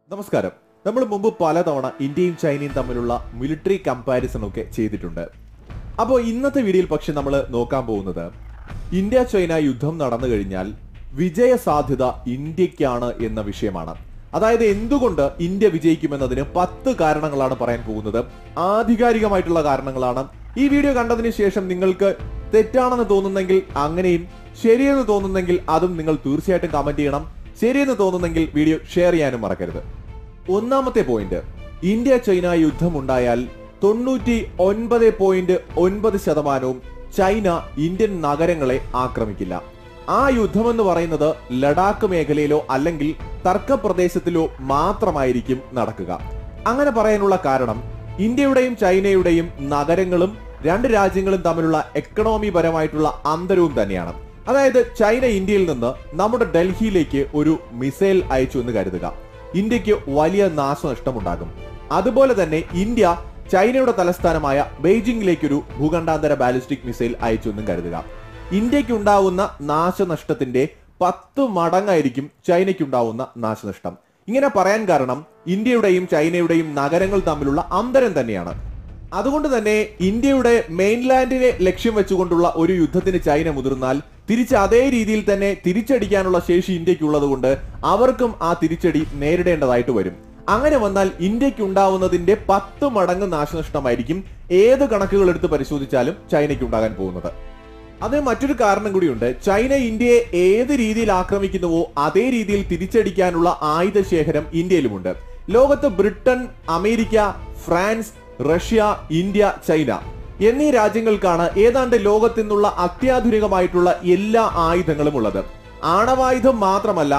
നമസ്കാരം നമ്മൾ മുമ്പ് പലതവണ ഇന്ത്യയും ചൈനയും തമ്മിലുള്ള മിലിറ്ററി കമ്പാരിസൺ ഒക്കെ ചെയ്തിട്ടുണ്ട് അപ്പോൾ ഇന്നത്തെ വീഡിയോയിൽ പക്ഷെ നമ്മൾ നോക്കാൻ പോകുന്നത് ഇന്ത്യ ചൈന യുദ്ധം നടന്നു കഴിഞ്ഞാൽ വിജയ സാധ്യത ഇന്ത്യക്കാണ് എന്ന വിഷയമാണ് അതായത് എന്തുകൊണ്ട് ഇന്ത്യ വിജയിക്കുമെന്നതിന് പത്ത് കാരണങ്ങളാണ് പറയാൻ പോകുന്നത് ആധികാരികമായിട്ടുള്ള കാരണങ്ങളാണ് ഈ വീഡിയോ കണ്ടതിന് ശേഷം നിങ്ങൾക്ക് തെറ്റാണെന്ന് തോന്നുന്നെങ്കിൽ അങ്ങനെയും ശരിയെന്ന് തോന്നുന്നെങ്കിൽ അതും നിങ്ങൾ തീർച്ചയായിട്ടും കമന്റ് ചെയ്യണം ശരിയെന്ന് തോന്നുന്നെങ്കിൽ വീഡിയോ ഷെയർ ചെയ്യാനും മറക്കരുത് ഒന്നാമത്തെ പോയിന്റ് ഇന്ത്യ ചൈന യുദ്ധം ഉണ്ടായാൽ തൊണ്ണൂറ്റി ഒൻപത് പോയിന്റ് ഒൻപത് ശതമാനവും ചൈന ഇന്ത്യൻ നഗരങ്ങളെ ആക്രമിക്കില്ല ആ യുദ്ധമെന്ന് പറയുന്നത് ലഡാക്ക് മേഖലയിലോ അല്ലെങ്കിൽ തർക്കപ്രദേശത്തിലോ മാത്രമായിരിക്കും നടക്കുക അങ്ങനെ പറയാനുള്ള കാരണം ഇന്ത്യയുടെയും ചൈനയുടെയും നഗരങ്ങളും രണ്ട് രാജ്യങ്ങളും തമ്മിലുള്ള എക്കണോമി പരമായിട്ടുള്ള അന്തരവും തന്നെയാണ് അതായത് ചൈന ഇന്ത്യയിൽ നിന്ന് നമ്മുടെ ഡൽഹിയിലേക്ക് ഒരു മിസൈൽ അയച്ചു എന്ന് കരുതുക ഇന്ത്യക്ക് വലിയ നാശനഷ്ടമുണ്ടാകും അതുപോലെ തന്നെ ഇന്ത്യ ചൈനയുടെ തലസ്ഥാനമായ ബെയ്ജിംഗിലേക്ക് ഒരു ഭൂഖണ്ഡാന്തര ബാലിസ്റ്റിക് മിസൈൽ അയച്ചു എന്നും കരുതുക ഇന്ത്യക്ക് ഉണ്ടാവുന്ന നാശനഷ്ടത്തിന്റെ പത്ത് മടങ്ങായിരിക്കും ചൈനയ്ക്കുണ്ടാവുന്ന നാശനഷ്ടം ഇങ്ങനെ പറയാൻ കാരണം ഇന്ത്യയുടെയും ചൈനയുടെയും നഗരങ്ങൾ തമ്മിലുള്ള അന്തരം തന്നെയാണ് അതുകൊണ്ട് തന്നെ ഇന്ത്യയുടെ മെയിൻലാൻഡിനെ ലക്ഷ്യം വെച്ചുകൊണ്ടുള്ള ഒരു യുദ്ധത്തിന് ചൈന മുതിർന്നാൽ തിരിച്ച് അതേ രീതിയിൽ തന്നെ തിരിച്ചടിക്കാനുള്ള ശേഷി ഇന്ത്യക്കുള്ളത് കൊണ്ട് അവർക്കും ആ തിരിച്ചടി നേരിടേണ്ടതായിട്ട് വരും അങ്ങനെ വന്നാൽ ഇന്ത്യക്ക് ഉണ്ടാവുന്നതിന്റെ പത്ത് മടങ്ങ് നാശനഷ്ടമായിരിക്കും ഏത് കണക്കുകൾ എടുത്ത് പരിശോധിച്ചാലും ചൈനയ്ക്ക് ഉണ്ടാകാൻ പോകുന്നത് അതിന് മറ്റൊരു കാരണം കൂടിയുണ്ട് ചൈന ഇന്ത്യയെ ഏത് രീതിയിൽ ആക്രമിക്കുന്നുവോ അതേ രീതിയിൽ തിരിച്ചടിക്കാനുള്ള ആയുധ ശേഖരം ഇന്ത്യയിലുമുണ്ട് ലോകത്ത് Britain America France Russia India China എന്നീ രാജ്യങ്ങൾക്കാണ് ഏതാണ്ട് ലോകത്തു നിന്നുള്ള അത്യാധുനികമായിട്ടുള്ള എല്ലാ ആയുധങ്ങളും ഉള്ളത് ആണവായുധം മാത്രമല്ല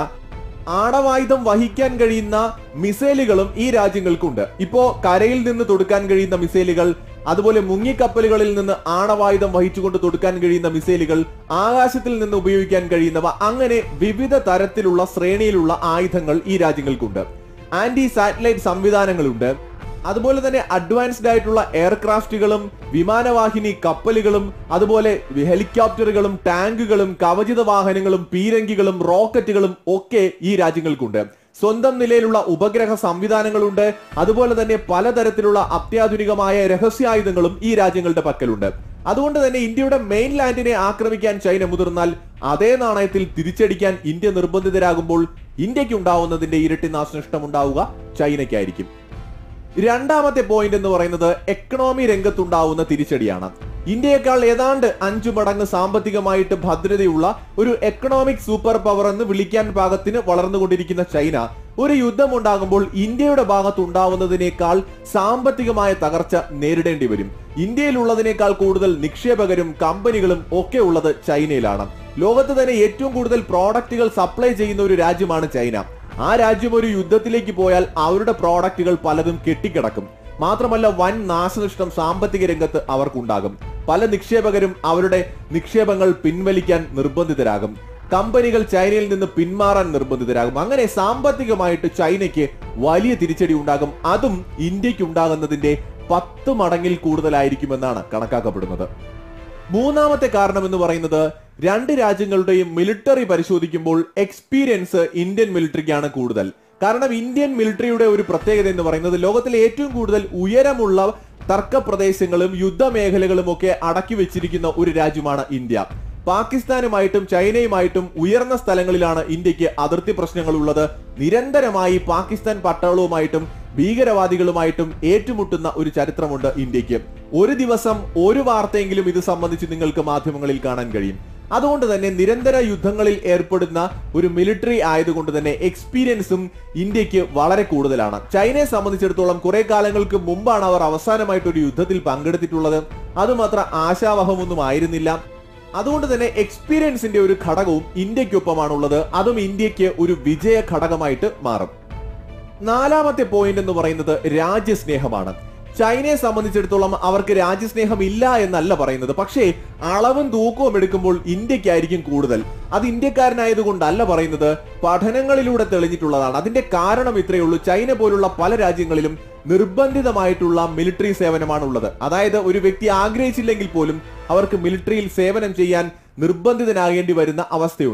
ആണവായുധം വഹിക്കാൻ കഴിയുന്ന മിസൈലുകളും ഈ രാജ്യങ്ങൾക്കുണ്ട് ഇപ്പോ കരയിൽ നിന്ന് തൊടുക്കാൻ കഴിയുന്ന മിസൈലുകൾ അതുപോലെ മുങ്ങിക്കപ്പലുകളിൽ നിന്ന് ആണവായുധം വഹിച്ചുകൊണ്ട് തൊടുക്കാൻ കഴിയുന്ന മിസൈലുകൾ ആകാശത്തിൽ നിന്ന് ഉപയോഗിക്കാൻ കഴിയുന്നവ അങ്ങനെ വിവിധ തരത്തിലുള്ള ശ്രേണിയിലുള്ള ആയുധങ്ങൾ ഈ രാജ്യങ്ങൾക്കുണ്ട് ആന്റി സാറ്റലൈറ്റ് സംവിധാനങ്ങളുണ്ട് അതുപോലെ തന്നെ അഡ്വാൻസ്ഡ് ആയിട്ടുള്ള എയർക്രാഫ്റ്റുകളും വിമാനവാഹിനി കപ്പലുകളും അതുപോലെ ഹെലികോപ്റ്ററുകളും ടാങ്കുകളും കവചിത വാഹനങ്ങളും പീരങ്കികളും റോക്കറ്റുകളും ഒക്കെ ഈ രാജ്യങ്ങൾക്കുണ്ട് സ്വന്തം നിലയിലുള്ള ഉപഗ്രഹ സംവിധാനങ്ങളുണ്ട് അതുപോലെ തന്നെ പലതരത്തിലുള്ള അത്യാധുനികമായ രഹസ്യായുധങ്ങളും ഈ രാജ്യങ്ങളുടെ പക്കലുണ്ട് അതുകൊണ്ട് തന്നെ ഇന്ത്യയുടെ മെയിൻ ലാൻഡിനെ ആക്രമിക്കാൻ ചൈന മുതിർന്നാൽ അതേ നാണയത്തിൽ തിരിച്ചടിക്കാൻ ഇന്ത്യ നിർബന്ധിതരാകുമ്പോൾ ഇന്ത്യക്ക് ഉണ്ടാവുന്നതിന്റെ ഇരട്ടി നാശനഷ്ടം ഉണ്ടാവുക ചൈനയ്ക്കായിരിക്കും രണ്ടാമത്തെ പോയിന്റ് എന്ന് പറയുന്നത് എക്കണോമി രംഗത്തുണ്ടാവുന്ന തിരിച്ചടിയാണ് ഇന്ത്യയെക്കാൾ ഏതാണ്ട് അഞ്ചു മടങ്ങ് സാമ്പത്തികമായിട്ട് ഭദ്രതയുള്ള ഒരു എക്കണോമിക് സൂപ്പർ പവർ എന്ന് വിളിക്കാൻ പാകത്തിന് വളർന്നുകൊണ്ടിരിക്കുന്ന ചൈന ഒരു യുദ്ധം ഉണ്ടാകുമ്പോൾ ഇന്ത്യയുടെ ഭാഗത്ത് ഉണ്ടാവുന്നതിനേക്കാൾ സാമ്പത്തികമായ തകർച്ച നേരിടേണ്ടി വരും ഇന്ത്യയിലുള്ളതിനേക്കാൾ കൂടുതൽ നിക്ഷേപകരും കമ്പനികളും ഒക്കെ ഉള്ളത് ചൈനയിലാണ് ലോകത്ത് തന്നെ ഏറ്റവും കൂടുതൽ പ്രോഡക്റ്റുകൾ സപ്ലൈ ചെയ്യുന്ന ഒരു രാജ്യമാണ് ചൈന ആ രാജ്യം ഒരു യുദ്ധത്തിലേക്ക് പോയാൽ അവരുടെ പ്രോഡക്റ്റുകൾ പലതും കെട്ടിക്കിടക്കും മാത്രമല്ല വൻ നാശനഷ്ടം സാമ്പത്തിക രംഗത്ത് അവർക്കുണ്ടാകും പല നിക്ഷേപകരും അവരുടെ നിക്ഷേപങ്ങൾ പിൻവലിക്കാൻ നിർബന്ധിതരാകും കമ്പനികൾ ചൈനയിൽ നിന്ന് പിന്മാറാൻ നിർബന്ധിതരാകും അങ്ങനെ സാമ്പത്തികമായിട്ട് ചൈനയ്ക്ക് വലിയ തിരിച്ചടി ഉണ്ടാകും അതും ഇന്ത്യക്ക് ഉണ്ടാകുന്നതിന്റെ പത്ത് മടങ്ങിൽ കൂടുതലായിരിക്കുമെന്നാണ് കണക്കാക്കപ്പെടുന്നത് മൂന്നാമത്തെ കാരണം എന്ന് പറയുന്നത് രണ്ട് രാജ്യങ്ങളുടെയും മിലിറ്ററി പരിശോധിക്കുമ്പോൾ എക്സ്പീരിയൻസ് ഇന്ത്യൻ മിലിറ്ററിക്കാണ് കൂടുതൽ കാരണം ഇന്ത്യൻ മിലിറ്ററിയുടെ ഒരു പ്രത്യേകത എന്ന് പറയുന്നത് ലോകത്തിലെ ഏറ്റവും കൂടുതൽ ഉയരമുള്ള തർക്കപ്രദേശങ്ങളും യുദ്ധമേഖലകളും ഒക്കെ അടക്കി വെച്ചിരിക്കുന്ന ഒരു രാജ്യമാണ് ഇന്ത്യ പാകിസ്ഥാനുമായിട്ടും ചൈനയുമായിട്ടും ഉയർന്ന സ്ഥലങ്ങളിലാണ് ഇന്ത്യക്ക് അതിർത്തി പ്രശ്നങ്ങൾ ഉള്ളത് നിരന്തരമായി പാകിസ്ഥാൻ പട്ടാളവുമായിട്ടും ഭീകരവാദികളുമായിട്ടും ഏറ്റുമുട്ടുന്ന ഒരു ചരിത്രമുണ്ട് ഇന്ത്യക്ക് ഒരു ദിവസം ഒരു വാർത്തയെങ്കിലും ഇത് സംബന്ധിച്ച് നിങ്ങൾക്ക് മാധ്യമങ്ങളിൽ കാണാൻ കഴിയും അതുകൊണ്ട് തന്നെ നിരന്തര യുദ്ധങ്ങളിൽ ഏർപ്പെടുന്ന ഒരു മിലിറ്ററി ആയതുകൊണ്ട് തന്നെ എക്സ്പീരിയൻസും ഇന്ത്യക്ക് വളരെ കൂടുതലാണ് ചൈനയെ സംബന്ധിച്ചിടത്തോളം കുറെ കാലങ്ങൾക്ക് മുമ്പാണ് അവർ അവസാനമായിട്ട് ഒരു യുദ്ധത്തിൽ പങ്കെടുത്തിട്ടുള്ളത് അതുമാത്ര ആശാവഹമൊന്നും ആയിരുന്നില്ല അതുകൊണ്ട് തന്നെ എക്സ്പീരിയൻസിന്റെ ഒരു ഘടകവും ഇന്ത്യക്കൊപ്പമാണുള്ളത് അതും ഇന്ത്യക്ക് ഒരു വിജയ ഘടകമായിട്ട് മാറും നാലാമത്തെ പോയിന്റ് എന്ന് പറയുന്നത് രാജ്യസ്നേഹമാണ് ചൈനയെ സംബന്ധിച്ചിടത്തോളം അവർക്ക് രാജ്യസ്നേഹം ഇല്ല എന്നല്ല പറയുന്നത് പക്ഷേ അളവും തൂക്കവും എടുക്കുമ്പോൾ ഇന്ത്യക്കായിരിക്കും കൂടുതൽ അത് ഇന്ത്യക്കാരനായതുകൊണ്ടല്ല പറയുന്നത് പഠനങ്ങളിലൂടെ തെളിഞ്ഞിട്ടുള്ളതാണ് അതിന്റെ കാരണം ഇത്രയേ ഉള്ളൂ ചൈന പോലുള്ള പല രാജ്യങ്ങളിലും നിർബന്ധിതമായിട്ടുള്ള മിലിറ്ററി സേവനമാണ് ഉള്ളത് അതായത് ഒരു വ്യക്തി ആഗ്രഹിച്ചില്ലെങ്കിൽ പോലും അവർക്ക് മിലിറ്ററിയിൽ സേവനം ചെയ്യാൻ നിർബന്ധിതനാകേണ്ടി വരുന്ന അവസ്ഥയുണ്ട്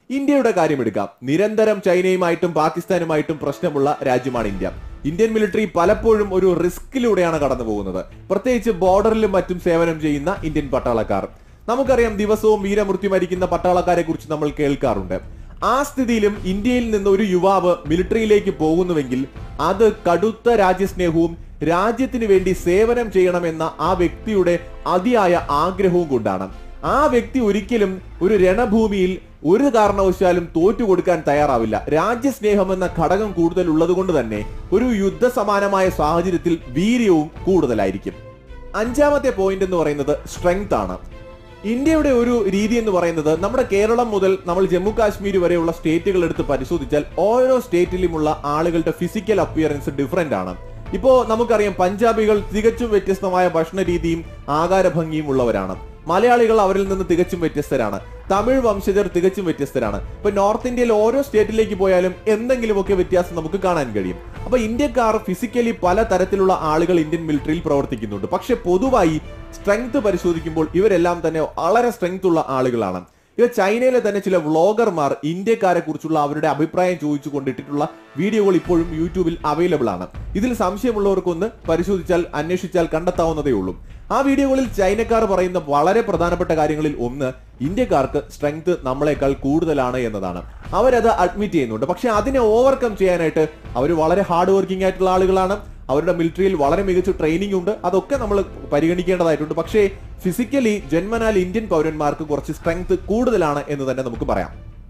ഇന്ത്യയുടെ കാര്യം എടുക്കാം നിരന്തരം ചൈനയുമായിട്ടും പാകിസ്ഥാനുമായിട്ടും പ്രശ്നമുള്ള രാജ്യമാണ് ഇന്ത്യ ഇന്ത്യൻ മിലിറ്ററി പലപ്പോഴും ഒരു റിസ്കിലൂടെയാണ് കടന്നു പോകുന്നത് പ്രത്യേകിച്ച് ബോർഡറിലും മറ്റും സേവനം ചെയ്യുന്ന ഇന്ത്യൻ പട്ടാളക്കാർ നമുക്കറിയാം ദിവസവും വീരമൃത്യു മരിക്കുന്ന പട്ടാളക്കാരെ കുറിച്ച് നമ്മൾ കേൾക്കാറുണ്ട് ആ സ്ഥിതിയിലും ഇന്ത്യയിൽ നിന്ന് ഒരു യുവാവ് മിലിറ്ററിയിലേക്ക് പോകുന്നുവെങ്കിൽ അത് കടുത്ത രാജ്യസ്നേഹവും രാജ്യത്തിന് വേണ്ടി സേവനം ചെയ്യണമെന്ന ആ വ്യക്തിയുടെ അതിയായ ആഗ്രഹവും കൊണ്ടാണ് ആ വ്യക്തി ഒരിക്കലും ഒരു രണഭൂമിയിൽ ഒരു കാരണവശാലും തോറ്റു കൊടുക്കാൻ തയ്യാറാവില്ല രാജ്യസ്നേഹം എന്ന ഘടകം കൂടുതൽ ഉള്ളത് കൊണ്ട് തന്നെ ഒരു യുദ്ധസമാനമായ സാഹചര്യത്തിൽ വീര്യവും കൂടുതലായിരിക്കും അഞ്ചാമത്തെ പോയിന്റ് എന്ന് പറയുന്നത് സ്ട്രെങ്ത് ആണ് ഇന്ത്യയുടെ ഒരു രീതി എന്ന് പറയുന്നത് നമ്മുടെ കേരളം മുതൽ നമ്മൾ ജമ്മു കാശ്മീർ വരെയുള്ള സ്റ്റേറ്റുകൾ എടുത്ത് പരിശോധിച്ചാൽ ഓരോ സ്റ്റേറ്റിലുമുള്ള ആളുകളുടെ ഫിസിക്കൽ അപ്പിയറൻസ് ഡിഫറെന്റ് ആണ് ഇപ്പോ നമുക്കറിയാം പഞ്ചാബികൾ തികച്ചും വ്യത്യസ്തമായ ഭക്ഷണ രീതിയും ആകാരഭംഗിയും ഉള്ളവരാണ് മലയാളികൾ അവരിൽ നിന്ന് തികച്ചും വ്യത്യസ്തരാണ് തമിഴ് വംശജർ തികച്ചും വ്യത്യസ്തരാണ് ഇപ്പൊ നോർത്ത് ഇന്ത്യയിൽ ഓരോ സ്റ്റേറ്റിലേക്ക് പോയാലും എന്തെങ്കിലുമൊക്കെ വ്യത്യാസം നമുക്ക് കാണാൻ കഴിയും അപ്പൊ ഇന്ത്യക്കാർ ഫിസിക്കലി പല തരത്തിലുള്ള ആളുകൾ ഇന്ത്യൻ മിലിറ്ററിയിൽ പ്രവർത്തിക്കുന്നുണ്ട് പക്ഷെ പൊതുവായി സ്ട്രെങ്ത് പരിശോധിക്കുമ്പോൾ ഇവരെല്ലാം തന്നെ വളരെ സ്ട്രെങ്ത് ഉള്ള ആളുകളാണ് ഇവ ചൈനയിലെ തന്നെ ചില വ്ളോഗർമാർ ഇന്ത്യക്കാരെ കുറിച്ചുള്ള അവരുടെ അഭിപ്രായം ചോദിച്ചു കൊണ്ടിട്ടിട്ടുള്ള വീഡിയോകൾ ഇപ്പോഴും യൂട്യൂബിൽ അവൈലബിൾ ആണ് ഇതിൽ സംശയമുള്ളവർക്കൊന്ന് പരിശോധിച്ചാൽ അന്വേഷിച്ചാൽ കണ്ടെത്താവുന്നതേ ഉള്ളൂ ആ വീഡിയോകളിൽ ചൈനക്കാർ പറയുന്ന വളരെ പ്രധാനപ്പെട്ട കാര്യങ്ങളിൽ ഒന്ന് ഇന്ത്യക്കാർക്ക് സ്ട്രെങ്ത് നമ്മളെക്കാൾ കൂടുതലാണ് എന്നതാണ് അവരത് അഡ്മിറ്റ് ചെയ്യുന്നുണ്ട് പക്ഷെ അതിനെ ഓവർകം ചെയ്യാനായിട്ട് അവർ വളരെ ഹാർഡ് വർക്കിംഗ് ആയിട്ടുള്ള ആളുകളാണ് അവരുടെ മിലിറ്ററിയിൽ വളരെ മികച്ച ട്രെയിനിങ് ഉണ്ട് അതൊക്കെ നമ്മൾ പരിഗണിക്കേണ്ടതായിട്ടുണ്ട് പക്ഷേ ഫിസിക്കലി ജന്മനാൽ ഇന്ത്യൻ പൗരന്മാർക്ക് കുറച്ച് സ്ട്രെങ്ത് കൂടുതലാണ് എന്ന് തന്നെ നമുക്ക് പറയാം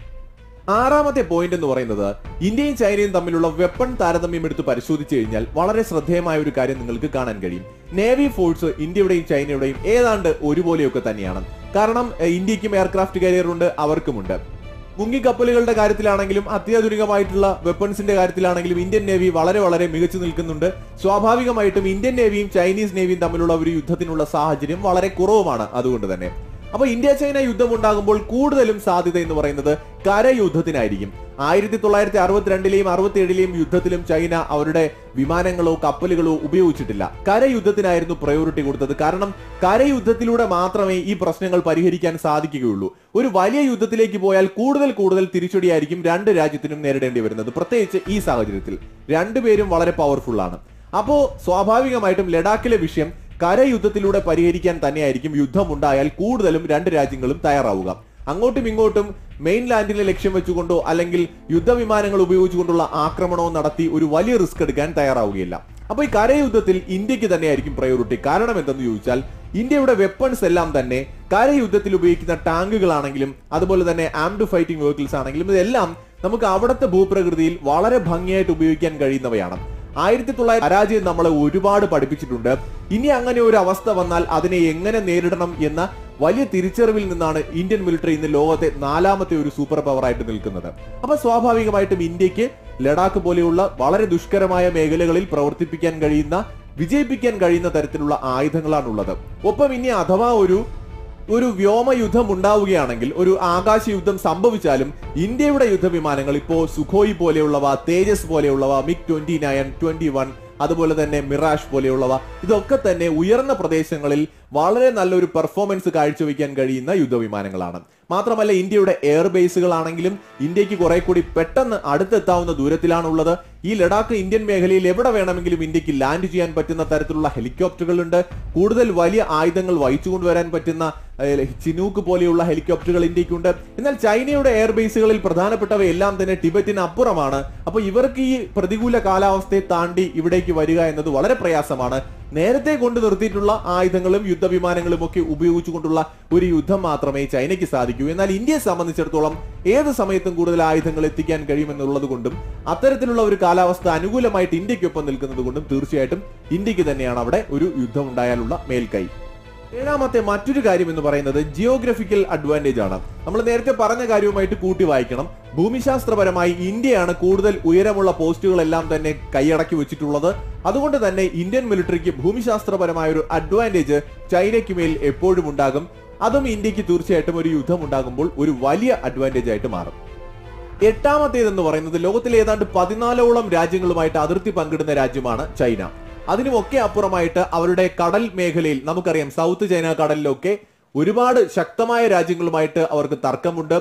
ആറാമത്തെ പോയിന്റ് എന്ന് പറയുന്നത് ഇന്ത്യയും ചൈനയും തമ്മിലുള്ള വെപ്പൺ താരതമ്യം എടുത്ത് പരിശോധിച്ചു കഴിഞ്ഞാൽ വളരെ ശ്രദ്ധേയമായ ഒരു കാര്യം നിങ്ങൾക്ക് കാണാൻ കഴിയും നേവി ഫോഴ്സ് ഇന്ത്യയുടെയും ചൈനയുടെയും ഏതാണ്ട് ഒരുപോലെയൊക്കെ തന്നെയാണ് കാരണം എഹ്, ഇന്ത്യക്കും എയർക്രാഫ്റ്റ് കാരിയർ ഉണ്ട് അവർക്കുമുണ്ട് മുങ്ങിക്കപ്പലുകളുടെ കാര്യത്തിലാണെങ്കിലും അത്യാധുനികമായിട്ടുള്ള വെപ്പൺസിന്റെ കാര്യത്തിലാണെങ്കിലും ഇന്ത്യൻ നേവി വളരെ വളരെ മികച്ചു നിൽക്കുന്നുണ്ട് സ്വാഭാവികമായിട്ടും ഇന്ത്യൻ നേവിയും ചൈനീസ് നേവിയും തമ്മിലുള്ള ഒരു യുദ്ധത്തിനുള്ള സാഹചര്യം വളരെ കുറവുമാണ് അതുകൊണ്ട് തന്നെ അപ്പൊ ഇന്ത്യ ചൈന യുദ്ധം ഉണ്ടാകുമ്പോൾ കൂടുതലും സാധ്യത എന്ന് പറയുന്നത് കരയുദ്ധത്തിനായിരിക്കും ആയിരത്തി തൊള്ളായിരത്തി അറുപത്തിരണ്ടിലെയും അറുപത്തിയേഴിലെയും യുദ്ധത്തിലും ചൈന അവരുടെ വിമാനങ്ങളോ കപ്പലുകളോ ഉപയോഗിച്ചിട്ടില്ല കരയുദ്ധത്തിനായിരുന്നു പ്രയോറിറ്റി കൊടുത്തത് കാരണം കരയുദ്ധത്തിലൂടെ മാത്രമേ ഈ പ്രശ്നങ്ങൾ പരിഹരിക്കാൻ സാധിക്കുകയുള്ളൂ ഒരു വലിയ യുദ്ധത്തിലേക്ക് പോയാൽ കൂടുതൽ കൂടുതൽ തിരിച്ചടിയായിരിക്കും രണ്ട് രാജ്യത്തിനും നേരിടേണ്ടി വരുന്നത് പ്രത്യേകിച്ച് ഈ സാഹചര്യത്തിൽ രണ്ടുപേരും വളരെ പവർഫുൾ ആണ് അപ്പോ സ്വാഭാവികമായിട്ടും ലഡാക്കിലെ വിഷയം കരയുദ്ധത്തിലൂടെ പരിഹരിക്കാൻ തന്നെയായിരിക്കും യുദ്ധം ഉണ്ടായാൽ കൂടുതലും രണ്ട് രാജ്യങ്ങളും തയ്യാറാവുക അങ്ങോട്ടും ഇങ്ങോട്ടും മെയിൻ ലാൻഡിനെ ലക്ഷ്യം വെച്ചുകൊണ്ടോ അല്ലെങ്കിൽ യുദ്ധവിമാനങ്ങൾ ഉപയോഗിച്ചുകൊണ്ടുള്ള ആക്രമണവും നടത്തി ഒരു വലിയ റിസ്ക് എടുക്കാൻ തയ്യാറാവുകയില്ല അപ്പൊ ഈ കരയുദ്ധത്തിൽ ഇന്ത്യക്ക് തന്നെയായിരിക്കും പ്രയോറിറ്റി കാരണം എന്തെന്ന് ചോദിച്ചാൽ ഇന്ത്യയുടെ വെപ്പൺസ് എല്ലാം തന്നെ കരയുദ്ധത്തിൽ ഉപയോഗിക്കുന്ന ടാങ്കുകളാണെങ്കിലും അതുപോലെ തന്നെ ആംഡ് ഫൈറ്റിംഗ് വെഹിക്കിൾസ് ആണെങ്കിലും ഇതെല്ലാം നമുക്ക് അവിടുത്തെ ഭൂപ്രകൃതിയിൽ വളരെ ഭംഗിയായിട്ട് ഉപയോഗിക്കാൻ കഴിയുന്നവയാണ് ആയിരത്തി തൊള്ളായിരത്തി പരാജയം നമ്മളെ ഒരുപാട് പഠിപ്പിച്ചിട്ടുണ്ട് ഇനി അങ്ങനെ ഒരു അവസ്ഥ വന്നാൽ അതിനെ എങ്ങനെ നേരിടണം എന്ന വലിയ തിരിച്ചറിവിൽ നിന്നാണ് ഇന്ത്യൻ മിലിറ്ററി ഇന്ന് ലോകത്തെ നാലാമത്തെ ഒരു സൂപ്പർ പവർ ആയിട്ട് നിൽക്കുന്നത് അപ്പൊ സ്വാഭാവികമായിട്ടും ഇന്ത്യക്ക് ലഡാക്ക് പോലെയുള്ള വളരെ ദുഷ്കരമായ മേഖലകളിൽ പ്രവർത്തിപ്പിക്കാൻ കഴിയുന്ന വിജയിപ്പിക്കാൻ കഴിയുന്ന തരത്തിലുള്ള ആയുധങ്ങളാണുള്ളത് ഒപ്പം ഇനി അഥവാ ഒരു ഒരു വ്യോമയുദ്ധം ഉണ്ടാവുകയാണെങ്കിൽ ഒരു ആകാശ യുദ്ധം സംഭവിച്ചാലും ഇന്ത്യയുടെ യുദ്ധവിമാനങ്ങൾ ഇപ്പോ സുഖോയ് പോലെയുള്ളവ തേജസ് പോലെയുള്ളവ MiG twenty nine twenty one അതുപോലെ തന്നെ മിറാഷ് പോലെയുള്ളവ ഇതൊക്കെ തന്നെ ഉയർന്ന പ്രദേശങ്ങളിൽ വളരെ നല്ലൊരു പെർഫോമൻസ് കാഴ്ചവെക്കാൻ കഴിയുന്ന യുദ്ധവിമാനങ്ങളാണ് മാത്രമല്ല ഇന്ത്യയുടെ എയർ ബേസുകളാണെങ്കിലും ഇന്ത്യക്ക് കുറെ കൂടി പെട്ടെന്ന് അടുത്തെത്താവുന്ന ദൂരത്തിലാണുള്ളത് ഈ ലഡാക്ക് ഇന്ത്യൻ മേഖലയിൽ എവിടെ വേണമെങ്കിലും ഇന്ത്യക്ക് ലാൻഡ് ചെയ്യാൻ പറ്റുന്ന തരത്തിലുള്ള ഹെലികോപ്റ്ററുകളുണ്ട് കൂടുതൽ വലിയ ആയുധങ്ങൾ വഹിച്ചു കൊണ്ടുവരാൻ പറ്റുന്ന ഏഹ്, ചിനൂക്ക് പോലെയുള്ള ഹെലികോപ്റ്ററുകൾ ഇന്ത്യക്കുണ്ട് എന്നാൽ ചൈനയുടെ എയർ ബേസുകളിൽ പ്രധാനപ്പെട്ടവയെല്ലാം തന്നെ ടിബറ്റിന് അപ്പുറമാണ് അപ്പൊ ഇവർക്ക് ഈ പ്രതികൂല കാലാവസ്ഥയെ താണ്ടി ഇവിടേക്ക് വരിക എന്നത് വളരെ പ്രയാസമാണ് നേരത്തെ കൊണ്ട് നിർത്തിയിട്ടുള്ള ആയുധങ്ങളും യുദ്ധവിമാനങ്ങളും ഒക്കെ ഉപയോഗിച്ചുകൊണ്ടുള്ള ഒരു യുദ്ധം മാത്രമേ ചൈനയ്ക്ക് സാധിക്കൂ എന്നാൽ ഇന്ത്യയെ സംബന്ധിച്ചിടത്തോളം ഏത് സമയത്തും കൂടുതൽ ആയുധങ്ങൾ എത്തിക്കാൻ കഴിയുമെന്നുള്ളത് കൊണ്ടും അത്തരത്തിലുള്ള ഒരു കാലാവസ്ഥ അനുകൂലമായിട്ട് ഇന്ത്യക്കൊപ്പം നിൽക്കുന്നത് കൊണ്ടും തീർച്ചയായിട്ടും ഇന്ത്യക്ക് തന്നെയാണ് അവിടെ ഒരു യുദ്ധം ഉണ്ടായാലുള്ള മേൽക്കൈ ഏഴാമത്തെ മറ്റൊരു കാര്യം എന്ന് പറയുന്നത് ജിയോഗ്രഫിക്കൽ അഡ്വാൻറ്റേജ് ആണ് നമ്മൾ നേരത്തെ പറഞ്ഞ കാര്യവുമായിട്ട് കൂട്ടി വായിക്കണം ഭൂമിശാസ്ത്രപരമായി ഇന്ത്യയാണ് കൂടുതൽ ഉയരമുള്ള പോസ്റ്റുകളെല്ലാം തന്നെ കൈയടക്കി വെച്ചിട്ടുള്ളത് അതുകൊണ്ട് തന്നെ ഇന്ത്യൻ മിലിറ്ററിക്ക് ഭൂമിശാസ്ത്രപരമായ ഒരു അഡ്വാൻറ്റേജ് ചൈനയ്ക്ക് മേൽ എപ്പോഴും ഉണ്ടാകും അതും ഇന്ത്യക്ക് തീർച്ചയായിട്ടും ഒരു യുദ്ധം ഉണ്ടാകുമ്പോൾ ഒരു വലിയ അഡ്വാൻറ്റേജ് ആയിട്ട് മാറും എട്ടാമത്തേതെന്ന് പറയുന്നത് ലോകത്തിലെ ഏതാണ്ട് പതിനാലോളം രാജ്യങ്ങളുമായിട്ട് അതിർത്തി പങ്കിടുന്ന രാജ്യമാണ് ചൈന അതിനുമൊക്കെ അപ്പുറമായിട്ട് അവരുടെ കടൽ മേഖലയിൽ നമുക്കറിയാം സൗത്ത് ചൈന കടലിലൊക്കെ ഒരുപാട് ശക്തമായ രാജ്യങ്ങളുമായിട്ട് അവർക്ക് തർക്കമുണ്ട്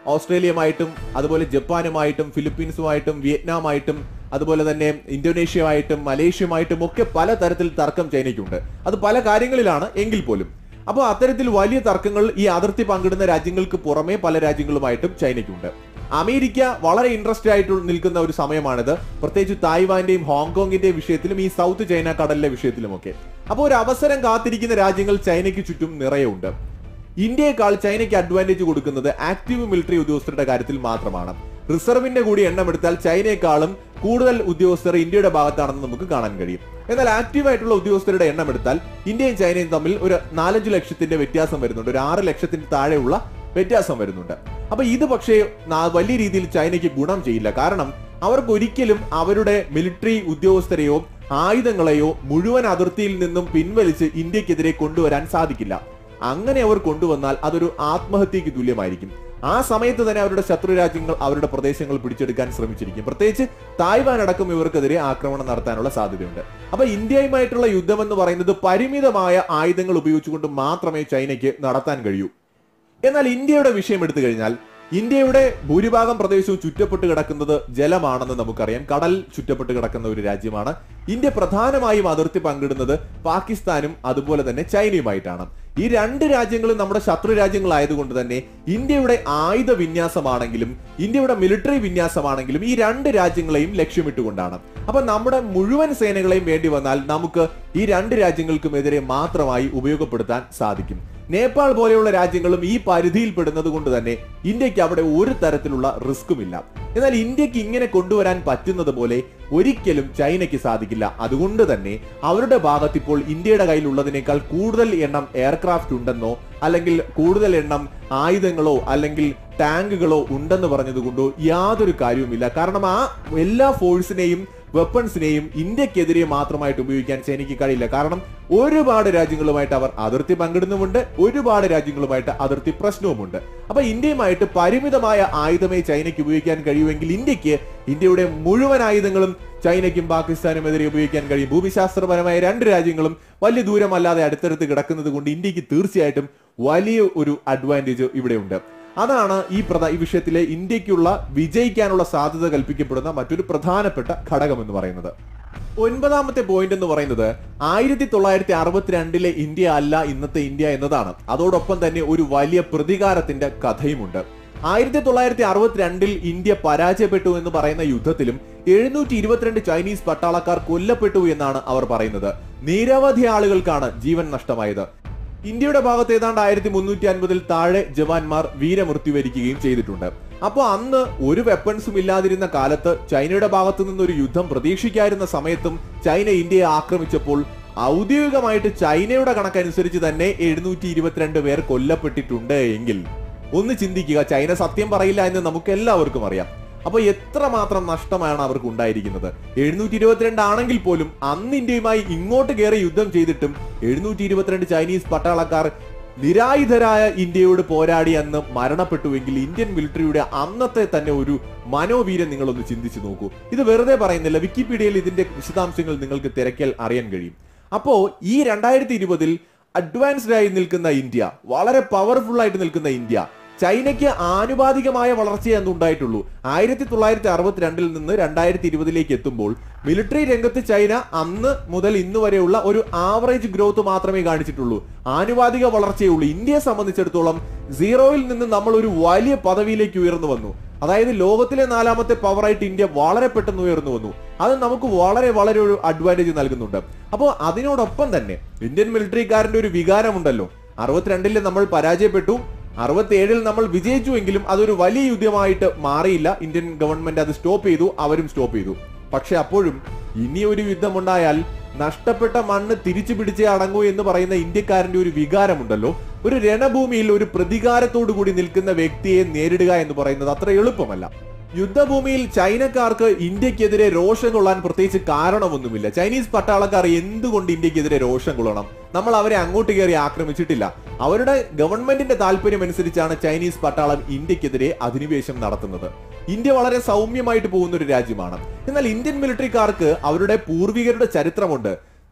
ഓസ്ട്രേലിയയുമായിട്ടും അതുപോലെ ജപ്പാനുമായിട്ടും ഫിലിപ്പീൻസുമായിട്ടും വിയറ്റ്നാമായിട്ടും അതുപോലെ തന്നെ ഇന്തോനേഷ്യയുമായിട്ടും മലേഷ്യയുമായിട്ടും ഒക്കെ പല തരത്തിൽ തർക്കം ചൈനയ്ക്കുണ്ട് അത് പല കാര്യങ്ങളിലാണ് എങ്കിൽ പോലും അപ്പോൾ അത്തരത്തിൽ വലിയ തർക്കങ്ങൾ ഈ അതിർത്തി പങ്കിടുന്ന രാജ്യങ്ങൾക്ക് പുറമെ പല രാജ്യങ്ങളുമായിട്ടും ചൈനയ്ക്കുണ്ട് അമേരിക്ക വളരെ ഇൻട്രസ്റ്റ് ആയിട്ട് നിൽക്കുന്ന ഒരു സമയമാണിത് പ്രത്യേകിച്ച് തായ്വാന്റെയും ഹോങ്കോങ്ങിന്റെയും വിഷയത്തിലും ഈ സൗത്ത് ചൈന കടലിലെ വിഷയത്തിലുമൊക്കെ അപ്പോൾ ഒരു അവസരം കാത്തിരിക്കുന്ന രാജ്യങ്ങൾ ചൈനയ്ക്ക് ചുറ്റും നിറയെ ഉണ്ട് ഇന്ത്യയെക്കാൾ ചൈനയ്ക്ക് അഡ്വാൻറ്റേജ് കൊടുക്കുന്നത് ആക്റ്റീവ് മിലിറ്ററി ഉദ്യോഗസ്ഥരുടെ കാര്യത്തിൽ മാത്രമാണ് റിസർവിന്റെ കൂടി എണ്ണം എടുത്താൽ ചൈനയെക്കാളും കൂടുതൽ ഉദ്യോഗസ്ഥർ ഇന്ത്യയുടെ ഭാഗത്താണെന്ന് നമുക്ക് കാണാൻ കഴിയും എന്നാൽ ആക്റ്റീവ് ആയിട്ടുള്ള ഉദ്യോഗസ്ഥരുടെ എണ്ണം എടുത്താൽ ഇന്ത്യയും ചൈനയും തമ്മിൽ ഒരു നാലഞ്ച് ലക്ഷത്തിന്റെ വ്യത്യാസം വരുന്നുണ്ട് ഒരു ആറ് ലക്ഷത്തിന് താഴെയുള്ള വ്യത്യാസം വരുന്നുണ്ട് അപ്പൊ ഇത് പക്ഷേ നാ- വലിയ രീതിയിൽ ചൈനയ്ക്ക് ഗുണം ചെയ്യില്ല കാരണം അവർക്ക് ഒരിക്കലും അവരുടെ മിലിറ്ററി ഉദ്യോഗസ്ഥരെയോ ആയുധങ്ങളെയോ മുഴുവൻ അതിർത്തിയിൽ നിന്നും പിൻവലിച്ച് ഇന്ത്യക്കെതിരെ കൊണ്ടുവരാൻ സാധിക്കില്ല അങ്ങനെ അവർ കൊണ്ടുവന്നാൽ അതൊരു ആത്മഹത്യക്ക് തുല്യമായിരിക്കും ആ സമയത്ത് തന്നെ അവരുടെ ശത്രു രാജ്യങ്ങൾ അവരുടെ പ്രദേശങ്ങൾ പിടിച്ചെടുക്കാൻ ശ്രമിച്ചിരിക്കും പ്രത്യേകിച്ച് തായ്വാൻ അടക്കം ഇവർക്കെതിരെ ആക്രമണം നടത്താനുള്ള സാധ്യതയുണ്ട് അപ്പൊ ഇന്ത്യയുമായിട്ടുള്ള യുദ്ധം എന്ന് പറയുന്നത് പരിമിതമായ ആയുധങ്ങൾ ഉപയോഗിച്ചുകൊണ്ട് മാത്രമേ ചൈനയ്ക്ക് നടത്താൻ കഴിയൂ എന്നാൽ ഇന്ത്യയുടെ വിഷയം എടുത്തു കഴിഞ്ഞാൽ ഇന്ത്യയുടെ ഭൂരിഭാഗം പ്രദേശവും ചുറ്റപ്പെട്ട് കിടക്കുന്നത് ജലമാണെന്ന് നമുക്കറിയാം കടൽ ചുറ്റപ്പെട്ട് കിടക്കുന്ന ഒരു രാജ്യമാണ് ഇന്ത്യ പ്രധാനമായും അതിർത്തി പങ്കിടുന്നത് പാകിസ്ഥാനും അതുപോലെ തന്നെ ചൈനയുമായിട്ടാണ് ഈ രണ്ട് രാജ്യങ്ങളും നമ്മുടെ ശത്രു രാജ്യങ്ങളായതുകൊണ്ട് തന്നെ ഇന്ത്യയുടെ ആയുധ വിന്യാസമാണെങ്കിലും ഇന്ത്യയുടെ മിലിറ്ററി വിന്യാസമാണെങ്കിലും ഈ രണ്ട് രാജ്യങ്ങളെയും ലക്ഷ്യമിട്ടുകൊണ്ടാണ് അപ്പൊ നമ്മുടെ മുഴുവൻ സേനകളെയും വേണ്ടി വന്നാൽ നമുക്ക് ഈ രണ്ട് രാജ്യങ്ങൾക്കുമെതിരെ മാത്രമായി ഉപയോഗപ്പെടുത്താൻ സാധിക്കും നേപ്പാൾ പോലെയുള്ള രാജ്യങ്ങളും ഈ പരിധിയിൽ പെടുന്നത് കൊണ്ട് തന്നെ ഇന്ത്യക്ക് അവിടെ ഒരു തരത്തിലുള്ള റിസ്ക്കുമില്ല എന്നാൽ ഇന്ത്യക്ക് ഇങ്ങനെ കൊണ്ടുവരാൻ പറ്റുന്നത് പോലെ ഒരിക്കലും ചൈനയ്ക്ക് സാധിക്കില്ല അതുകൊണ്ട് തന്നെ അവരുടെ ഭാഗത്ത് ഇപ്പോൾ ഇന്ത്യയുടെ കയ്യിലുള്ളതിനേക്കാൾ കൂടുതൽ എണ്ണം എയർക്രാഫ്റ്റ് ഉണ്ടെന്നോ അല്ലെങ്കിൽ കൂടുതൽ എണ്ണം ആയുധങ്ങളോ അല്ലെങ്കിൽ ടാങ്കുകളോ ഉണ്ടെന്ന് പറഞ്ഞതുകൊണ്ടോ യാതൊരു കാര്യവുമില്ല കാരണം ആ എല്ലാ ഫോഴ്സിനെയും വെപ്പൺസിനെയും ഇന്ത്യക്കെതിരെ മാത്രമായിട്ട് ഉപയോഗിക്കാൻ ചൈനയ്ക്ക് കഴിയില്ല കാരണം ഒരുപാട് രാജ്യങ്ങളുമായിട്ട് അവർ അതിർത്തി പങ്കിടുന്നുമുണ്ട് ഒരുപാട് രാജ്യങ്ങളുമായിട്ട് അതിർത്തി പ്രശ്നവുമുണ്ട് അപ്പൊ ഇന്ത്യയുമായിട്ട് പരിമിതമായ ആയുധമേ ചൈനയ്ക്ക് ഉപയോഗിക്കാൻ കഴിയുമെങ്കിൽ ഇന്ത്യക്ക് ഇന്ത്യയുടെ മുഴുവൻ ആയുധങ്ങളും ചൈനയ്ക്കും പാകിസ്ഥാനും എതിരെ ഉപയോഗിക്കാൻ കഴിയും ഭൂമിശാസ്ത്രപരമായ രണ്ട് രാജ്യങ്ങളും വലിയ ദൂരമല്ലാതെ അടുത്തടുത്ത് കിടക്കുന്നത് കൊണ്ട് ഇന്ത്യക്ക് തീർച്ചയായിട്ടും വലിയ ഒരു അഡ്വാൻറ്റേജ് ഇവിടെയുണ്ട് അതാണ് ഈ പ്രധാ ഈ വിഷയത്തിലെ ഇന്ത്യക്കുള്ള വിജയിക്കാനുള്ള സാധ്യത കൽപ്പിക്കപ്പെടുന്ന മറ്റൊരു പ്രധാനപ്പെട്ട ഘടകം എന്ന് പറയുന്നത് ഒൻപതാമത്തെ പോയിന്റ് എന്ന് പറയുന്നത് ആയിരത്തി തൊള്ളായിരത്തി അറുപത്തിരണ്ടിലെ ഇന്ത്യ അല്ല ഇന്നത്തെ ഇന്ത്യ എന്നതാണ് അതോടൊപ്പം തന്നെ ഒരു വലിയ പ്രതികാരത്തിന്റെ കഥയുമുണ്ട് ആയിരത്തി തൊള്ളായിരത്തി അറുപത്തിരണ്ടിൽ ഇന്ത്യ പരാജയപ്പെട്ടു എന്ന് പറയുന്ന യുദ്ധത്തിലും എഴുന്നൂറ്റി ഇരുപത്തിരണ്ട് ചൈനീസ് പട്ടാളക്കാർ കൊല്ലപ്പെട്ടു എന്നാണ് അവർ പറയുന്നത് നിരവധി ആളുകൾക്കാണ് ജീവൻ നഷ്ടമായത് ഇന്ത്യയുടെ ഭാഗത്ത് ഏതാണ്ട് ആയിരത്തി മുന്നൂറ്റി അൻപതിൽ താഴെ ജവാന്മാർ വീരമൃത്യു വരിക്കുകയും ചെയ്തിട്ടുണ്ട് അപ്പോൾ അന്ന് ഒരു വെപ്പൺസും ഇല്ലാതിരുന്ന കാലത്ത് ചൈനയുടെ ഭാഗത്തു നിന്നൊരു യുദ്ധം പ്രതീക്ഷിക്കാതിരുന്ന സമയത്തും ചൈന ഇന്ത്യയെ ആക്രമിച്ചപ്പോൾ ഔദ്യോഗികമായിട്ട് ചൈനയുടെ കണക്കനുസരിച്ച് തന്നെ എഴുന്നൂറ്റി ഇരുപത്തിരണ്ട് പേർ കൊല്ലപ്പെട്ടിട്ടുണ്ട് എങ്കിൽ ഒന്ന് ചിന്തിക്കുക ചൈന സത്യം പറയില്ല എന്ന് നമുക്ക് എല്ലാവർക്കും അറിയാം അപ്പൊ എത്രമാത്രം നഷ്ടമാണ് അവർക്ക് ഉണ്ടായിരിക്കുന്നത് എഴുന്നൂറ്റി ഇരുപത്തിരണ്ട് ആണെങ്കിൽ പോലും അന്ന് ഇന്ത്യയുമായി ഇങ്ങോട്ട് കയറി യുദ്ധം ചെയ്തിട്ടും എഴുന്നൂറ്റി ഇരുപത്തിരണ്ട് ചൈനീസ് പട്ടാളക്കാർ നിരായുധരായ ഇന്ത്യയോട് പോരാടി അന്ന് മരണപ്പെട്ടുവെങ്കിൽ ഇന്ത്യൻ മിലിറ്ററിയുടെ അന്നത്തെ തന്നെ ഒരു മനോവീര്യം നിങ്ങളൊന്ന് ചിന്തിച്ചു നോക്കൂ ഇത് വെറുതെ പറയുന്നില്ല വിക്കിപീഡിയയിൽ ഇതിന്റെ വിശദാംശങ്ങൾ നിങ്ങൾക്ക് തിരക്കിയാൽ അറിയാൻ കഴിയും അപ്പോ ഈ രണ്ടായിരത്തി ഇരുപതിൽ അഡ്വാൻസ്ഡ് ആയി നിൽക്കുന്ന ഇന്ത്യ വളരെ പവർഫുൾ ആയിട്ട് നിൽക്കുന്ന ഇന്ത്യ ചൈനയ്ക്ക് ആനുപാതികമായ വളർച്ചയെ അന്ന് ഉണ്ടായിട്ടുള്ളൂ ആയിരത്തി തൊള്ളായിരത്തി അറുപത്തിരണ്ടിൽ നിന്ന് രണ്ടായിരത്തി ഇരുപതിലേക്ക് എത്തുമ്പോൾ മിലിറ്ററി രംഗത്ത് ചൈന അന്ന് മുതൽ ഇന്ന് വരെയുള്ള ഒരു ആവറേജ് ഗ്രോത്ത് മാത്രമേ കാണിച്ചിട്ടുള്ളൂ ആനുപാതിക വളർച്ചയേ ഉള്ളൂ ഇന്ത്യയെ സംബന്ധിച്ചിടത്തോളം സീറോയിൽ നിന്ന് നമ്മൾ ഒരു വലിയ പദവിയിലേക്ക് ഉയർന്നു വന്നു അതായത് ലോകത്തിലെ നാലാമത്തെ പവറായിട്ട് ഇന്ത്യ വളരെ പെട്ടെന്ന് ഉയർന്നു വന്നു അത് നമുക്ക് വളരെ വളരെ ഒരു അഡ്വാൻറ്റേജ് നൽകുന്നുണ്ട് അപ്പോൾ അതിനോടൊപ്പം തന്നെ ഇന്ത്യൻ മിലിറ്ററിക്കാരന്റെ ഒരു വികാരമുണ്ടല്ലോ അറുപത്തിരണ്ടില് നമ്മൾ പരാജയപ്പെട്ടു അറുപത്തിയേഴിൽ നമ്മൾ വിജയിച്ചുവെങ്കിലും അതൊരു വലിയ യുദ്ധമായിട്ട് മാറിയില്ല ഇന്ത്യൻ ഗവൺമെന്റ് അത് സ്റ്റോപ്പ് ചെയ്തു അവരും സ്റ്റോപ്പ് ചെയ്തു പക്ഷെ അപ്പോഴും ഇനി ഒരു യുദ്ധമുണ്ടായാൽ നഷ്ടപ്പെട്ട മണ്ണ് തിരിച്ചു പിടിച്ചേ അടങ്ങൂ എന്ന് പറയുന്ന ഇന്ത്യക്കാരന്റെ ഒരു വികാരമുണ്ടല്ലോ ഒരു രണഭൂമിയിൽ ഒരു പ്രതികാരത്തോടു കൂടി നിൽക്കുന്ന വ്യക്തിയെ നേരിടുക എന്ന് പറയുന്നത് അത്ര എളുപ്പമല്ല യുദ്ധഭൂമിയിൽ ചൈനക്കാർക്ക് ഇന്ത്യക്കെതിരെ രോഷം കൊള്ളാൻ പ്രത്യേകിച്ച് കാരണമൊന്നുമില്ല ചൈനീസ് പട്ടാളക്കാർ എന്തുകൊണ്ട് ഇന്ത്യക്കെതിരെ രോഷം കൊള്ളണം നമ്മൾ അവരെ അങ്ങോട്ട് കയറി ആക്രമിച്ചിട്ടില്ല അവരുടെ ഗവൺമെന്റിന്റെ താല്പര്യം അനുസരിച്ചാണ് ചൈനീസ് പട്ടാളം ഇന്ത്യക്കെതിരെ അധിനിവേശം നടത്തുന്നത് ഇന്ത്യ വളരെ സൗമ്യമായിട്ട് പോകുന്ന ഒരു രാജ്യമാണ് എന്നാൽ ഇന്ത്യൻ മിലിറ്ററിക്കാർക്ക് അവരുടെ പൂർവികരുടെ ചരിത്രമുണ്ട്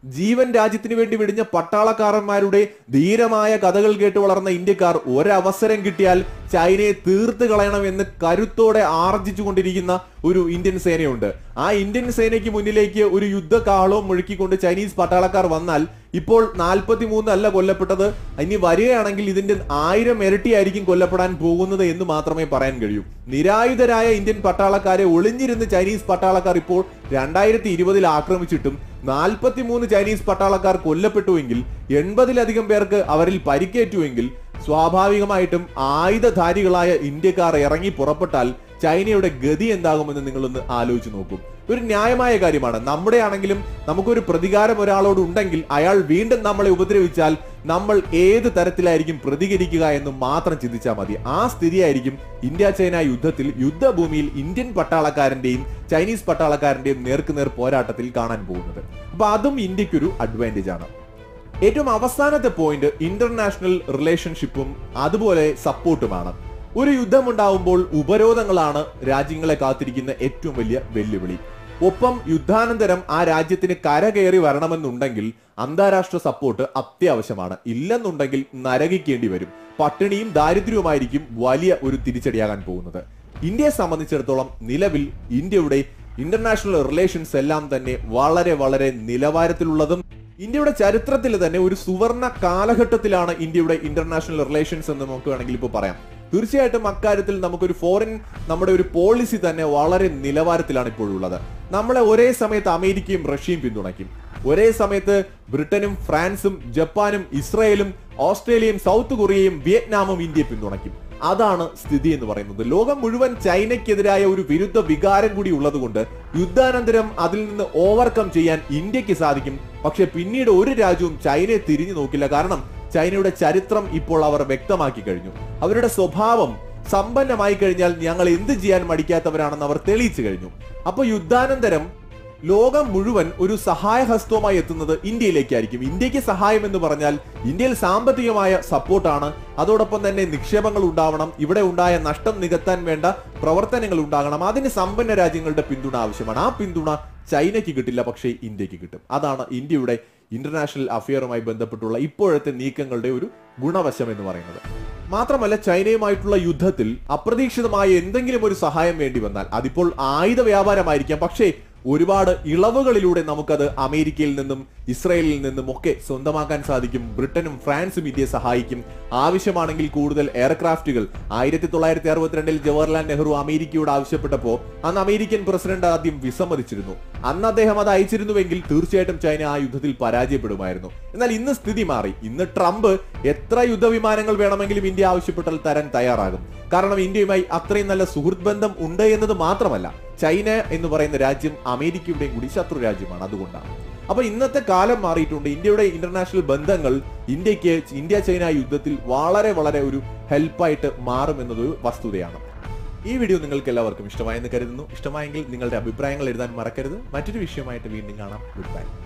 ജീവൻ രാജ്യത്തിന് വേണ്ടി വെടിഞ്ഞ പട്ടാളക്കാരന്മാരുടെ ധീരമായ കഥകൾ കേട്ട് വളർന്ന ഇന്ത്യക്കാർ ഒരവസരം കിട്ടിയാൽ ചൈനയെ തീർത്ത് കളയണമെന്ന് കരുത്തോടെ ആർജിച്ചുകൊണ്ടിരിക്കുന്ന ഒരു ഇന്ത്യൻ സേനയുണ്ട് ആ ഇന്ത്യൻ സേനയ്ക്ക് മുന്നിലേക്ക് ഒരു യുദ്ധകാളവും മുഴുക്കിക്കൊണ്ട് ചൈനീസ് പട്ടാളക്കാർ വന്നാൽ ഇപ്പോൾ നാൽപ്പത്തി മൂന്ന് അല്ല കൊല്ലപ്പെട്ടത് ഇനി വരികയാണെങ്കിൽ ഇതിന്റെ ആയിരം ഇരട്ടിയായിരിക്കും കൊല്ലപ്പെടാൻ പോകുന്നത് എന്ന് മാത്രമേ പറയാൻ കഴിയൂ നിരായുധരായ ഇന്ത്യൻ പട്ടാളക്കാരെ ഒളിഞ്ഞിരുന്ന് ചൈനീസ് പട്ടാളക്കാർ ഇപ്പോൾ രണ്ടായിരത്തി ഇരുപതിൽ ആക്രമിച്ചിട്ടും നാൽപ്പത്തി മൂന്ന് ചൈനീസ് പട്ടാളക്കാർ കൊല്ലപ്പെട്ടുവെങ്കിൽ എൺപതിലധികം പേർക്ക് അവരിൽ പരിക്കേറ്റുവെങ്കിൽ സ്വാഭാവികമായിട്ടും ആയുധധാരികളായ ഇന്ത്യക്കാർ ഇറങ്ങി പുറപ്പെട്ടാൽ ചൈനയുടെ ഗതി എന്താകുമെന്ന് നിങ്ങളൊന്ന് ആലോചിച്ച് നോക്കും ഒരു ന്യായമായ കാര്യമാണ് നമ്മുടെ ആണെങ്കിലും നമുക്കൊരു പ്രതികാരം ഒരാളോട് ഉണ്ടെങ്കിൽ അയാൾ വീണ്ടും നമ്മളെ ഉപദ്രവിച്ചാൽ നമ്മൾ ഏത് തരത്തിലായിരിക്കും പ്രതികരിക്കുക എന്ന് മാത്രം ചിന്തിച്ചാൽ മതി ആ സ്ഥിതിയായിരിക്കും ഇന്ത്യ ചൈന യുദ്ധത്തിൽ യുദ്ധഭൂമിയിൽ ഇന്ത്യൻ പട്ടാളക്കാരന്റെയും ചൈനീസ് പട്ടാളക്കാരന്റെയും നേർക്കുനേർ പോരാട്ടത്തിൽ കാണാൻ പോകുന്നത് അപ്പൊ അതും ഇന്ത്യക്കൊരു അഡ്വാൻറ്റേജ് ആണ് ഏറ്റവും അവസാനത്തെ പോയിന്റ് ഇന്റർനാഷണൽ റിലേഷൻഷിപ്പും അതുപോലെ സപ്പോർട്ടുമാണ് ഒരു യുദ്ധമുണ്ടാവുമ്പോൾ ഉപരോധങ്ങളാണ് രാജ്യങ്ങളെ കാത്തിരിക്കുന്ന ഏറ്റവും വലിയ വെല്ലുവിളി ഒപ്പം യുദ്ധാനന്തരം ആ രാജ്യത്തിന് കരകയറി വരണമെന്നുണ്ടെങ്കിൽ അന്താരാഷ്ട്ര സപ്പോർട്ട് അത്യാവശ്യമാണ് ഇല്ലെന്നുണ്ടെങ്കിൽ നരകിക്കേണ്ടി വരും പട്ടിണിയും ദാരിദ്ര്യവുമായിരിക്കും വലിയ ഒരു തിരിച്ചടിയാകാൻ പോകുന്നത് ഇന്ത്യയെ സംബന്ധിച്ചിടത്തോളം നിലവിൽ ഇന്ത്യയുടെ ഇന്റർനാഷണൽ റിലേഷൻസ് എല്ലാം തന്നെ വളരെ വളരെ നിലവാരത്തിലുള്ളതും ഇന്ത്യയുടെ ചരിത്രത്തിൽ തന്നെ ഒരു സുവർണ കാലഘട്ടത്തിലാണ് ഇന്ത്യയുടെ ഇന്റർനാഷണൽ റിലേഷൻസ് എന്ന് നമുക്ക് വേണമെങ്കിൽ ഇപ്പോൾ പറയാം തീർച്ചയായിട്ടും അക്കാര്യത്തിൽ നമുക്കൊരു ഫോറിൻ നമ്മുടെ ഒരു പോളിസി തന്നെ വളരെ നിലവാരത്തിലാണ് ഇപ്പോഴുള്ളത് നമ്മളെ ഒരേ സമയത്ത് അമേരിക്കയും റഷ്യയും പിന്തുണയ്ക്കും ഒരേ സമയത്ത് ബ്രിട്ടനും ഫ്രാൻസും ജപ്പാനും ഇസ്രയേലും ഓസ്ട്രേലിയയും സൗത്ത് കൊറിയയും വിയറ്റ്നാമും ഇന്ത്യയെ പിന്തുണയ്ക്കും അതാണ് സ്ഥിതി എന്ന് പറയുന്നത് ലോകം മുഴുവൻ ചൈനയ്ക്കെതിരായ ഒരു വിരുദ്ധ വികാരം കൂടി ഉള്ളതുകൊണ്ട് യുദ്ധാനന്തരം അതിൽ നിന്ന് ഓവർകം ചെയ്യാൻ ഇന്ത്യക്ക് സാധിക്കും പക്ഷെ പിന്നീട് ഒരു രാജ്യവും ചൈനയെ തിരിഞ്ഞു നോക്കില്ല കാരണം ചൈനയുടെ ചരിത്രം ഇപ്പോൾ അവർ വ്യക്തമാക്കി കഴിഞ്ഞു അവരുടെ സ്വഭാവം സമ്പന്നമായി കഴിഞ്ഞാൽ ഞങ്ങൾ എന്ത് ചെയ്യാൻ മടിക്കാത്തവരാണെന്ന് അവർ തെളിയിച്ചു കഴിഞ്ഞു അപ്പൊ യുദ്ധാനന്തരം ലോകം മുഴുവൻ ഒരു സഹായഹസ്തവുമായി എത്തുന്നത് ഇന്ത്യയിലേക്കായിരിക്കും ഇന്ത്യക്ക് സഹായം എന്ന് പറഞ്ഞാൽ ഇന്ത്യയിൽ സാമ്പത്തികമായ സപ്പോർട്ടാണ് അതോടൊപ്പം തന്നെ നിക്ഷേപങ്ങൾ ഉണ്ടാവണം ഇവിടെ ഉണ്ടായ നഷ്ടം നികത്താൻ വേണ്ട പ്രവർത്തനങ്ങൾ ഉണ്ടാകണം അതിന് സമ്പന്ന രാജ്യങ്ങളുടെ പിന്തുണ ആവശ്യമാണ് ആ പിന്തുണ ചൈനയ്ക്ക് കിട്ടില്ല പക്ഷേ ഇന്ത്യക്ക് കിട്ടും അതാണ് ഇന്ത്യയുടെ ഇന്റർനാഷണൽ അഫെയറുമായി ബന്ധപ്പെട്ടുള്ള ഇപ്പോഴത്തെ നീക്കങ്ങളുടെ ഒരു ഗുണവശം എന്ന് പറയുന്നത് മാത്രമല്ല ചൈനയുമായിട്ടുള്ള യുദ്ധത്തിൽ അപ്രതീക്ഷിതമായ എന്തെങ്കിലും ഒരു സഹായം വേണ്ടി വന്നാൽ അതിപ്പോൾ ആയുധ വ്യാപാരമായിരിക്കാം പക്ഷേ ഒരുപാട് ഇളവുകളിലൂടെ നമുക്കത് അമേരിക്കയിൽ നിന്നും ഇസ്രയേലിൽ നിന്നും ഒക്കെ സ്വന്തമാക്കാൻ സാധിക്കും ബ്രിട്ടനും ഫ്രാൻസും ഇന്ത്യയെ സഹായിക്കും ആവശ്യമാണെങ്കിൽ കൂടുതൽ എയർക്രാഫ്റ്റുകൾ ആയിരത്തി തൊള്ളായിരത്തി അറുപത്തിരണ്ടിൽ ജവഹർലാൽ നെഹ്റു അമേരിക്കയോട് ആവശ്യപ്പെട്ടപ്പോൾ അന്ന് അമേരിക്കൻ പ്രസിഡന്റ് ആദ്യം വിസമ്മതിച്ചിരുന്നു അന്ന് അദ്ദേഹം അത് അയച്ചിരുന്നുവെങ്കിൽ തീർച്ചയായിട്ടും ചൈന ആ യുദ്ധത്തിൽ പരാജയപ്പെടുമായിരുന്നു എന്നാൽ ഇന്ന് സ്ഥിതി മാറി ഇന്ന് ട്രംപ് എത്ര യുദ്ധവിമാനങ്ങൾ വേണമെങ്കിലും ഇന്ത്യ ആവശ്യപ്പെട്ടാൽ തരാൻ തയ്യാറാകും കാരണം ഇന്ത്യയുമായി അത്രയും നല്ല സുഹൃത്ത് ബന്ധം ഉണ്ട് എന്നത് മാത്രമല്ല ചൈന എന്ന് പറയുന്ന രാജ്യം അമേരിക്കയുടെയും കൂടി ശത്രു രാജ്യമാണ് അതുകൊണ്ടാണ് അപ്പൊ ഇന്നത്തെ കാലം മാറിയിട്ടുണ്ട് ഇന്ത്യയുടെ ഇന്റർനാഷണൽ ബന്ധങ്ങൾ ഇന്ത്യക്ക് ഇന്ത്യ ചൈന യുദ്ധത്തിൽ വളരെ വളരെ ഒരു ഹെൽപ്പായിട്ട് മാറുമെന്നതൊരു വസ്തുതയാണ് ഈ വീഡിയോ നിങ്ങൾക്ക് എല്ലാവർക്കും ഇഷ്ടമായെന്ന് കരുതുന്നു ഇഷ്ടമായെങ്കിൽ നിങ്ങളുടെ അഭിപ്രായങ്ങൾ എഴുതാൻ മറക്കരുത് മറ്റൊരു വിഷയമായിട്ട് വീണ്ടും കാണാം ഗുഡ് ബൈ